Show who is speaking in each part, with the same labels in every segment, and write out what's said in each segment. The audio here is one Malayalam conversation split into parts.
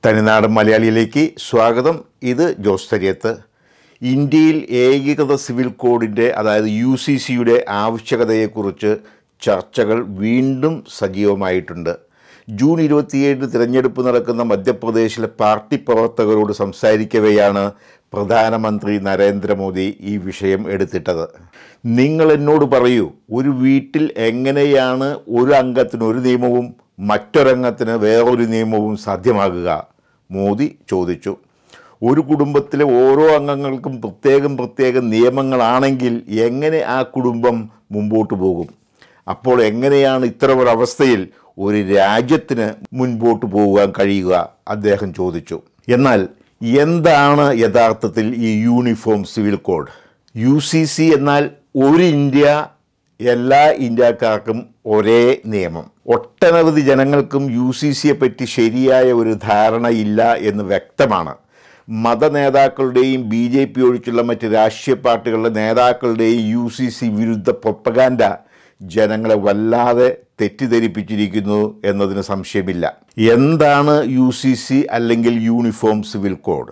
Speaker 1: തനിനാട് മലയാളിയിലേക്ക് സ്വാഗതം ഇത് ജോസ് തരിയത്ത് ഇന്ത്യയിൽ ഏകീകൃത സിവിൽ കോഡിൻ്റെ അതായത് യു സി സിയുടെ ആവശ്യകതയെക്കുറിച്ച് ചർച്ചകൾ വീണ്ടും സജീവമായിട്ടുണ്ട് ജൂൺ ഇരുപത്തിയേഴിന് തിരഞ്ഞെടുപ്പ് നടക്കുന്ന മധ്യപ്രദേശിലെ പാർട്ടി പ്രവർത്തകരോട് സംസാരിക്കവെയാണ് പ്രധാനമന്ത്രി നരേന്ദ്രമോദി ഈ വിഷയം എടുത്തിട്ടത് നിങ്ങൾ എന്നോട് പറയൂ ഒരു വീട്ടിൽ എങ്ങനെയാണ് ഒരു അംഗത്തിന് ഒരു നിയമവും മറ്റൊരംഗത്തിന് വേറൊരു നിയമവും സാധ്യമാകുക മോദി ചോദിച്ചു ഒരു കുടുംബത്തിലെ ഓരോ അംഗങ്ങൾക്കും പ്രത്യേകം പ്രത്യേക നിയമങ്ങളാണെങ്കിൽ എങ്ങനെ ആ കുടുംബം മുമ്പോട്ട് പോകും അപ്പോൾ എങ്ങനെയാണ് ഇത്തരം ഒരു അവസ്ഥയിൽ ഒരു രാജ്യത്തിന് മുൻപോട്ട് പോകാൻ കഴിയുക അദ്ദേഹം ചോദിച്ചു എന്നാൽ എന്താണ് യഥാർത്ഥത്തിൽ ഈ uniform civil code U C C എന്നാൽ ഒരു ഇന്ത്യ എല്ലാ ഇന്ത്യക്കാർക്കും ഒരേ നിയമം ഒട്ടനവധി ജനങ്ങൾക്കും യു സി സിയെ പറ്റി ശരിയായ ഒരു ധാരണയില്ല എന്ന് വ്യക്തമാണ് മതനേതാക്കളുടെയും ബി ജെ പി ഒഴിച്ചുള്ള മറ്റ് രാഷ്ട്രീയ പാർട്ടികളുടെ നേതാക്കളുടെയും യു സി സി വിരുദ്ധ പ്രൊപ്പഗാൻഡ ജനങ്ങളെ വല്ലാതെ തെറ്റിദ്ധരിപ്പിച്ചിരിക്കുന്നു എന്നതിന് സംശയമില്ല എന്താണ് യു സി സി അല്ലെങ്കിൽ യൂണിഫോം സിവിൽ കോഡ്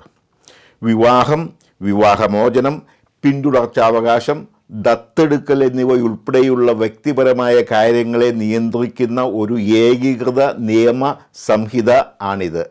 Speaker 1: വിവാഹം വിവാഹമോചനം പിന്തുടർച്ചാവകാശം ദത്തെടുക്കൽ എന്നിവയുൾപ്പെടെയുള്ള വ്യക്തിപരമായ കാര്യങ്ങളെ നിയന്ത്രിക്കുന്ന ഒരു ഏകീകൃത നിയമ സംഹിത ആണിത്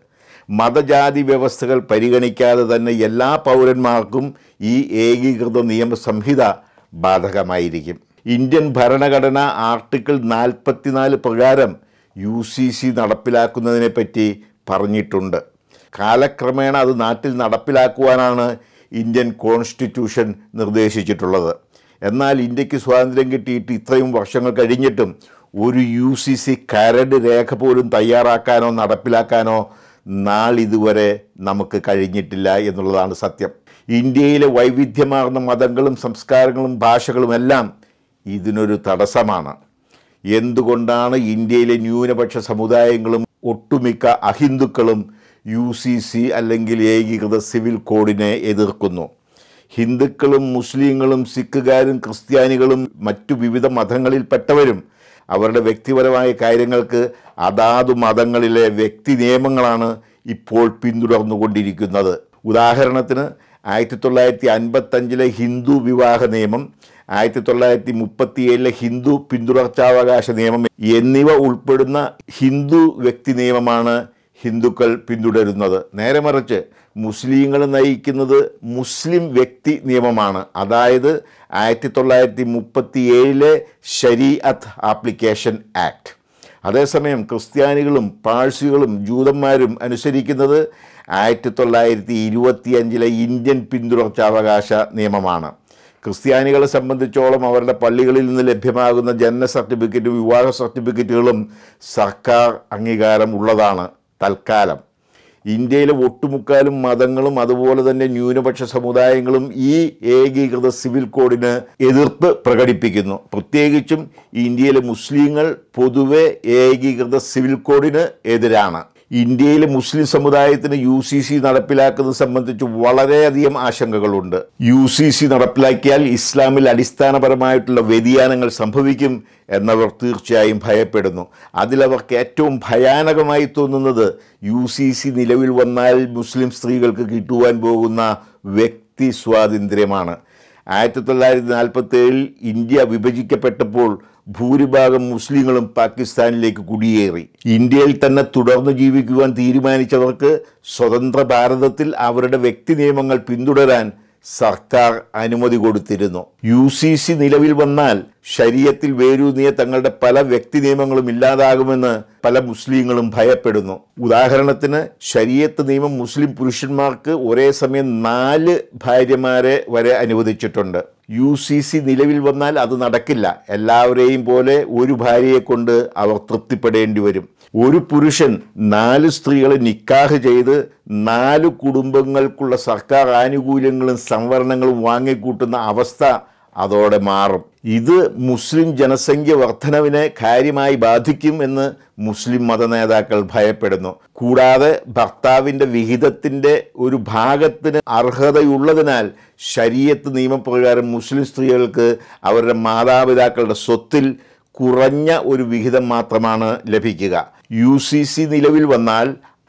Speaker 1: മതജാതി വ്യവസ്ഥകൾ പരിഗണിക്കാതെ തന്നെ എല്ലാ പൗരന്മാർക്കും ഈ ഏകീകൃത നിയമ സംഹിത ബാധകമായിരിക്കും ഇന്ത്യൻ ഭരണഘടന ആർട്ടിക്കിൾ നാൽപ്പത്തിനാല് പ്രകാരം യു സി സി നടപ്പിലാക്കുന്നതിനെപ്പറ്റി പറഞ്ഞിട്ടുണ്ട് കാലക്രമേണ അത് നാട്ടിൽ നടപ്പിലാക്കുവാനാണ് ഇന്ത്യൻ കോൺസ്റ്റിറ്റ്യൂഷൻ നിർദ്ദേശിച്ചിട്ടുള്ളത് എന്നാൽ ഇന്ത്യക്ക് സ്വാതന്ത്ര്യം കിട്ടിയിട്ട് ഇത്രയും വർഷങ്ങൾ കഴിഞ്ഞിട്ടും ഒരു യു സി സി കരട് രേഖ പോലും തയ്യാറാക്കാനോ നടപ്പിലാക്കാനോ നാളിതുവരെ നമുക്ക് കഴിഞ്ഞിട്ടില്ല എന്നുള്ളതാണ് സത്യം ഇന്ത്യയിലെ വൈവിധ്യമാർന്ന മതങ്ങളും സംസ്കാരങ്ങളും ഭാഷകളുമെല്ലാം ഇതിനൊരു തടസ്സമാണ് എന്തുകൊണ്ടാണ് ഇന്ത്യയിലെ ന്യൂനപക്ഷ സമുദായങ്ങളും ഒട്ടുമിക്ക അഹിന്ദുക്കളും യു സി സി അല്ലെങ്കിൽ ഏകീകൃത സിവിൽ കോഡിനെ എതിർക്കുന്നു ഹിന്ദുക്കളും മുസ്ലിങ്ങളും സിഖുകാരും ക്രിസ്ത്യാനികളും മറ്റു വിവിധ മതങ്ങളിൽപ്പെട്ടവരും അവരുടെ വ്യക്തിപരമായ കാര്യങ്ങൾക്ക് അതാതു മതങ്ങളിലെ വ്യക്തി നിയമങ്ങളാണ് ഇപ്പോൾ പിന്തുടർന്നുകൊണ്ടിരിക്കുന്നത് ഉദാഹരണത്തിന് ആയിരത്തി തൊള്ളായിരത്തി അൻപത്തഞ്ചിലെ ഹിന്ദു വിവാഹ നിയമം ആയിരത്തി തൊള്ളായിരത്തി മുപ്പത്തിയേഴിലെ ഹിന്ദു പിന്തുടർച്ചാവകാശ നിയമം എന്നിവ ഉൾപ്പെടുന്ന ഹിന്ദു വ്യക്തി നിയമമാണ് ഹിന്ദുക്കൾ പിന്തുടരുന്നത് നേരെ മറിച്ച് മുസ്ലിങ്ങൾ നയിക്കുന്നത് മുസ്ലിം വ്യക്തി നിയമമാണ് അതായത് ആയിരത്തി തൊള്ളായിരത്തി മുപ്പത്തി ഏഴിലെ ഷരീഅത്ത് ആപ്ലിക്കേഷൻ ആക്ട് അതേസമയം ക്രിസ്ത്യാനികളും പാഴ്സികളും ജൂതന്മാരും അനുസരിക്കുന്നത് ആയിരത്തി തൊള്ളായിരത്തി ഇരുപത്തിയഞ്ചിലെ ഇന്ത്യൻ പിന്തുടർച്ചാവകാശ നിയമമാണ് ക്രിസ്ത്യാനികളെ സംബന്ധിച്ചോളം അവരുടെ പള്ളികളിൽ നിന്ന് ലഭ്യമാകുന്ന ജനന സർട്ടിഫിക്കറ്റും വിവാഹ സർട്ടിഫിക്കറ്റുകളും സർക്കാർ അംഗീകാരം ഉള്ളതാണ് തൽക്കാലം ഇന്ത്യയിലെ ഒട്ടുമുക്കാലും മതങ്ങളും അതുപോലെ തന്നെ ന്യൂനപക്ഷ സമുദായങ്ങളും ഈ ഏകീകൃത സിവിൽ കോഡിന് എതിർപ്പ് പ്രകടിപ്പിക്കുന്നു പ്രത്യേകിച്ചും ഇന്ത്യയിലെ മുസ്ലിങ്ങൾ പൊതുവെ ഏകീകൃത സിവിൽ കോഡിന് എതിരാണ് ഇന്ത്യയിലെ മുസ്ലിം സമുദായത്തിന് യു സി സി നടപ്പിലാക്കുന്നത് സംബന്ധിച്ച് വളരെയധികം ആശങ്കകളുണ്ട് യു സി സി നടപ്പിലാക്കിയാൽ ഇസ്ലാമിൽ അടിസ്ഥാനപരമായിട്ടുള്ള വ്യതിയാനങ്ങൾ സംഭവിക്കും എന്നവർ തീർച്ചയായും ഭയപ്പെടുന്നു അതിലവർക്ക് ഏറ്റവും ഭയാനകമായി തോന്നുന്നത് യു സി സി നിലവിൽ വന്നാൽ മുസ്ലിം സ്ത്രീകൾക്ക് കിട്ടുവാൻ പോകുന്ന വ്യക്തി സ്വാതന്ത്ര്യമാണ് ആയിരത്തി തൊള്ളായിരത്തി നാൽപ്പത്തി ഏഴിൽ ഇന്ത്യ വിഭജിക്കപ്പെട്ടപ്പോൾ ഭൂരിഭാഗം മുസ്ലിങ്ങളും പാകിസ്ഥാനിലേക്ക് കുടിയേറി ഇന്ത്യയിൽ തന്നെ തുടർന്ന് ജീവിക്കുവാൻ തീരുമാനിച്ചവർക്ക് സ്വതന്ത്ര ഭാരതത്തിൽ അവരുടെ വ്യക്തി നിയമങ്ങൾ പിന്തുടരാൻ സർക്കാർ അനുമതി കൊടുത്തിരുന്നു യു സി സി നിലവിൽ വന്നാൽ ശരീരത്തിൽ വേരൂന്നിയ തങ്ങളുടെ പല വ്യക്തി നിയമങ്ങളും ഇല്ലാതാകുമെന്ന് പല മുസ്ലിങ്ങളും ഭയപ്പെടുന്നു ഉദാഹരണത്തിന് ശരീരത്ത് നിയമം മുസ്ലിം പുരുഷന്മാർക്ക് ഒരേ സമയം നാല് ഭാര്യമാരെ വരെ അനുവദിച്ചിട്ടുണ്ട് യു സി സി നിലവിൽ വന്നാൽ അത് നടക്കില്ല എല്ലാവരെയും പോലെ ഒരു ഭാര്യയെ കൊണ്ട് അവർ തൃപ്തിപ്പെടേണ്ടി വരും ഒരു പുരുഷൻ നാല് സ്ത്രീകളെ നിക്കാഹ് ചെയ്ത് നാല് കുടുംബങ്ങൾക്കുള്ള സർക്കാർ ആനുകൂല്യങ്ങളും സംവരണങ്ങളും വാങ്ങിക്കൂട്ടുന്ന അവസ്ഥ അതോടെ മാറും ഇത് മുസ്ലിം ജനസംഖ്യ വർധനവിനെ കാര്യമായി ബാധിക്കും എന്ന് മുസ്ലിം മതനേതാക്കൾ ഭയപ്പെടുന്നു കൂടാതെ ഭർത്താവിൻ്റെ വിഹിതത്തിൻ്റെ ഒരു ഭാഗത്തിന് അർഹതയുള്ളതിനാൽ ശരീരത്ത് നിയമപ്രകാരം മുസ്ലിം സ്ത്രീകൾക്ക് അവരുടെ മാതാപിതാക്കളുടെ സ്വത്തിൽ കുറഞ്ഞ ഒരു വിഹിതം മാത്രമാണ് ലഭിക്കുക യു സി സി നിലവിൽ വന്നാൽ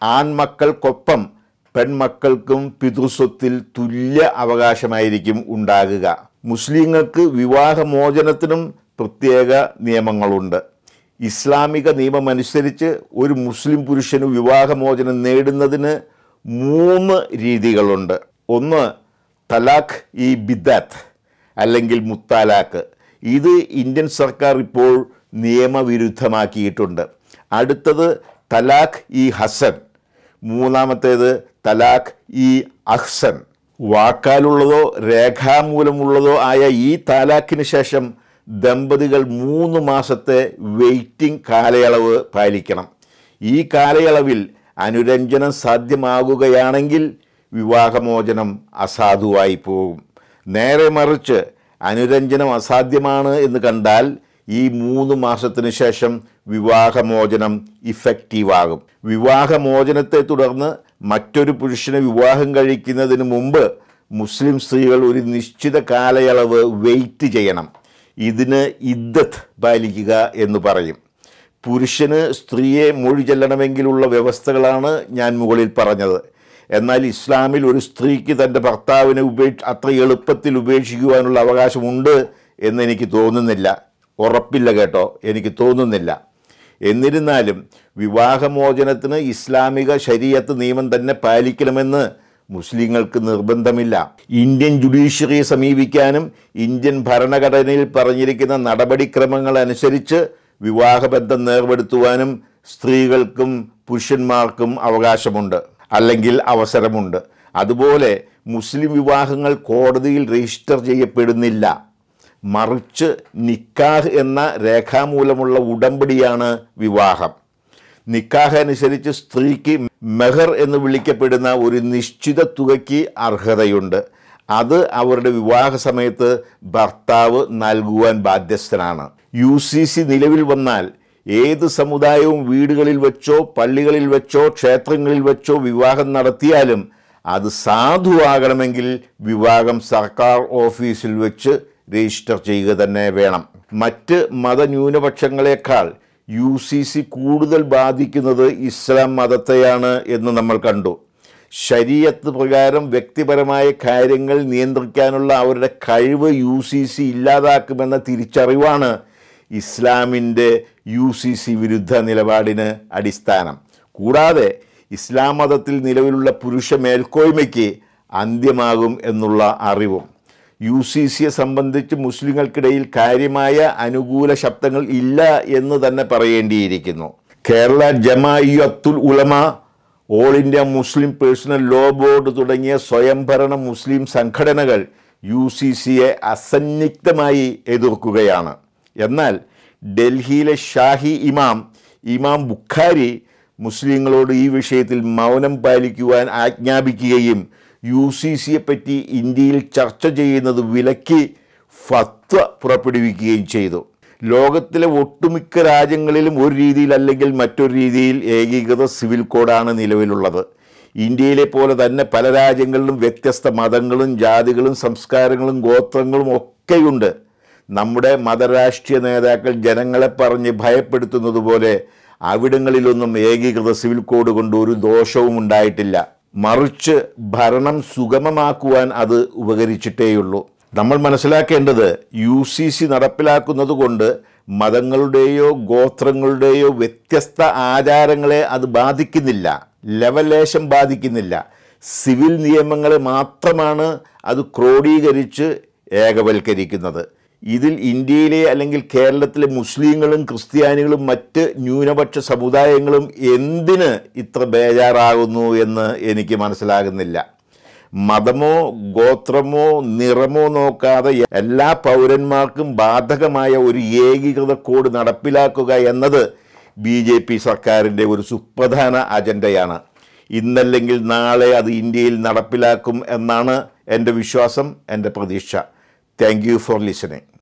Speaker 1: ആൺമക്കൾക്കൊപ്പം പെൺമക്കൾക്കും പിതൃസ്വത്തിൽ തുല്യ അവകാശമായിരിക്കും ഉണ്ടാകുക മുസ്ലിങ്ങൾക്ക് വിവാഹമോചനത്തിനും പ്രത്യേക നിയമങ്ങളുണ്ട് ഇസ്ലാമിക നിയമമനുസരിച്ച് ഒരു മുസ്ലിം പുരുഷന് വിവാഹമോചനം നേടുന്നതിന് മൂന്ന് രീതികളുണ്ട് ഒന്ന് തലാഖ് ഇ ബിദാത്ത് അല്ലെങ്കിൽ മുത്താലാഖ് ഇത് ഇന്ത്യൻ സർക്കാർ ഇപ്പോൾ നിയമവിരുദ്ധമാക്കിയിട്ടുണ്ട് അടുത്തത് തലാഖ് ഇ ഹസൻ മൂന്നാമത്തേത് തലാഖ് ഇ അഹ്സൻ വാക്കാലുള്ളതോ രേഖാമൂലമുള്ളതോ ആയ ഈ താലാഖിന് ശേഷം ദമ്പതികൾ മൂന്ന് മാസത്തെ വെയിറ്റിംഗ് കാലയളവ് പാലിക്കണം ഈ കാലയളവിൽ അനുരഞ്ജനം സാധ്യമാകുകയാണെങ്കിൽ വിവാഹമോചനം അസാധുവായി പോകും നേരെ മറിച്ച് അനുരഞ്ജനം അസാധ്യമാണ് എന്ന് കണ്ടാൽ ഈ മൂന്ന് മാസത്തിന് ശേഷം വിവാഹമോചനം ഇഫക്റ്റീവാകും വിവാഹമോചനത്തെ തുടർന്ന് മറ്റൊരു പുരുഷനെ വിവാഹം കഴിക്കുന്നതിന് മുമ്പ് മുസ്ലിം സ്ത്രീകൾ ഒരു നിശ്ചിത കാലയളവ് വെയിറ്റ് ചെയ്യണം ഇതിന് ഇദ്ദത്ത് പാലിക്കുക എന്ന് പറയും പുരുഷന് സ്ത്രീയെ മൊഴി ചെല്ലണമെങ്കിലുള്ള വ്യവസ്ഥകളാണ് ഞാൻ മുകളിൽ പറഞ്ഞത് എന്നാൽ ഇസ്ലാമിൽ ഒരു സ്ത്രീക്ക് തൻ്റെ ഭർത്താവിനെ ഉപേക്ഷ അത്ര എളുപ്പത്തിൽ ഉപേക്ഷിക്കുവാനുള്ള അവകാശമുണ്ട് എന്ന് എനിക്ക് തോന്നുന്നില്ല ഉറപ്പില്ല കേട്ടോ എനിക്ക് തോന്നുന്നില്ല എന്നിരുന്നാലും വിവാഹമോചനത്തിന് ഇസ്ലാമിക ശരീഅത്ത് നിയമം തന്നെ പാലിക്കണമെന്ന് മുസ്ലിങ്ങൾക്ക് നിർബന്ധമില്ല ഇന്ത്യൻ ജുഡീഷ്യറിയെ സമീപിക്കാനും ഇന്ത്യൻ ഭരണഘടനയിൽ പറഞ്ഞിരിക്കുന്ന നടപടിക്രമങ്ങൾ അനുസരിച്ച് വിവാഹബന്ധം നേർപ്പെടുത്തുവാനും സ്ത്രീകൾക്കും പുരുഷന്മാർക്കും അവകാശമുണ്ട് അല്ലെങ്കിൽ അവസരമുണ്ട് അതുപോലെ മുസ്ലിം വിവാഹങ്ങൾ കോടതിയിൽ രജിസ്റ്റർ ചെയ്യപ്പെടുന്നില്ല മറിച്ച് നിക്കാഹ് എന്ന രേഖാമൂലമുള്ള ഉടമ്പടിയാണ് വിവാഹം നിക്കാഹ് അനുസരിച്ച് സ്ത്രീക്ക് മെഹർ എന്ന് വിളിക്കപ്പെടുന്ന ഒരു നിശ്ചിത തുകയ്ക്ക് അർഹതയുണ്ട് അത് അവരുടെ വിവാഹ സമയത്ത് ഭർത്താവ് നൽകുവാൻ ബാധ്യസ്ഥനാണ് യു സി സി നിലവിൽ വന്നാൽ ഏത് സമുദായവും വീടുകളിൽ വെച്ചോ പള്ളികളിൽ വെച്ചോ ക്ഷേത്രങ്ങളിൽ വെച്ചോ വിവാഹം നടത്തിയാലും അത് സാധുവാകണമെങ്കിൽ വിവാഹം സർക്കാർ ഓഫീസിൽ വെച്ച് രജിസ്റ്റർ ചെയ്യുക തന്നെ വേണം മറ്റ് മതന്യൂനപക്ഷങ്ങളെക്കാൾ യു സി സി കൂടുതൽ ബാധിക്കുന്നത് ഇസ്ലാം മതത്തെയാണ് എന്ന് നമ്മൾ കണ്ടു ശരീഅത്ത് പ്രകാരം വ്യക്തിപരമായ കാര്യങ്ങൾ നിയന്ത്രിക്കാനുള്ള അവരുടെ കഴിവ് യു സി സി ഇല്ലാതാക്കുമെന്ന തിരിച്ചറിവാണ് ഇസ്ലാമിൻ്റെ യു സി സി വിരുദ്ധ നിലപാടിന് അടിസ്ഥാനം കൂടാതെ ഇസ്ലാം മതത്തിൽ നിലവിലുള്ള പുരുഷ മേൽക്കോയ്മയ്ക്ക് അന്ത്യമാകും എന്നുള്ള അറിവും യു സി സിയെ സംബന്ധിച്ച് മുസ്ലിങ്ങൾക്കിടയിൽ കാര്യമായ അനുകൂല ശബ്ദങ്ങൾ ഇല്ല എന്ന് തന്നെ പറയേണ്ടിയിരിക്കുന്നു Kerala Jamathul Ulama all India Muslim personal law board തുടങ്ങിയ സ്വയംഭരണ മുസ്ലിം സംഘടനകൾ യു സി സിയെ അസന്നിഗ്ധമായി എതിർക്കുകയാണ് എന്നാൽ ഡൽഹിയിലെ ഷാഹി ഇമാം ഇമാം ബുഖാരി മുസ്ലിങ്ങളോട് ഈ വിഷയത്തിൽ മൗനം പാലിക്കുവാൻ ആജ്ഞാപിക്കുകയും യു സി സിയെ പറ്റി ഇന്ത്യയിൽ ചർച്ച ചെയ്യുന്നത് വിലക്കി ഫത്വ പുറപ്പെടുവിക്കുകയും ചെയ്തു ലോകത്തിലെ ഒട്ടുമിക്ക രാജ്യങ്ങളിലും ഒരു രീതിയിൽ അല്ലെങ്കിൽ മറ്റൊരു രീതിയിൽ ഏകീകൃത സിവിൽ കോഡാണ് നിലവിലുള്ളത് ഇന്ത്യയിലെ പോലെ തന്നെ പല രാജ്യങ്ങളിലും വ്യത്യസ്ത മതങ്ങളും ജാതികളും സംസ്കാരങ്ങളും ഗോത്രങ്ങളും ഒക്കെയുണ്ട് നമ്മുടെ മതരാഷ്ട്രീയ നേതാക്കൾ ജനങ്ങളെ പറഞ്ഞ് ഭയപ്പെടുത്തുന്നത് പോലെ അവിടങ്ങളിലൊന്നും ഏകീകൃത സിവിൽ കോഡ് കൊണ്ട് ഒരു ദോഷവും ഉണ്ടായിട്ടില്ല മറിച്ച് ഭരണം സുഗമമാക്കുവാൻ അത് ഉപകരിച്ചിട്ടേയുള്ളൂ നമ്മൾ മനസ്സിലാക്കേണ്ടത് യു സി സി നടപ്പിലാക്കുന്നത് കൊണ്ട് മതങ്ങളുടെയോ ഗോത്രങ്ങളുടെയോ വ്യത്യസ്ത ആചാരങ്ങളെ അത് ബാധിക്കുന്നില്ല ലവലേശം ബാധിക്കുന്നില്ല സിവിൽ നിയമങ്ങളെ മാത്രമാണ് അത് ക്രോഡീകരിച്ച് ഏകവൽക്കരിക്കുന്നത് ഇതിൽ ഇന്ത്യയിലെ അല്ലെങ്കിൽ കേരളത്തിലെ മുസ്ലിങ്ങളും ക്രിസ്ത്യാനികളും മറ്റ് ന്യൂനപക്ഷ സമുദായങ്ങളും എന്തിന് ഇത്ര ബേജാറാകുന്നു എന്ന് എനിക്ക് മനസ്സിലാകുന്നില്ല മതമോ ഗോത്രമോ നിറമോ നോക്കാതെ എല്ലാ പൗരന്മാർക്കും ബാധകമായ ഒരു ഏകീകൃത കോഡ് നടപ്പിലാക്കുക എന്നത് ബി ജെ പി സർക്കാരിൻ്റെ ഒരു സുപ്രധാന അജണ്ടയാണ് ഇന്നല്ലെങ്കിൽ നാളെ അത് ഇന്ത്യയിൽ നടപ്പിലാക്കും എന്നാണ് എൻ്റെ വിശ്വാസം എൻ്റെ പ്രതീക്ഷ താങ്ക് യു ഫോർ ലിസണിങ്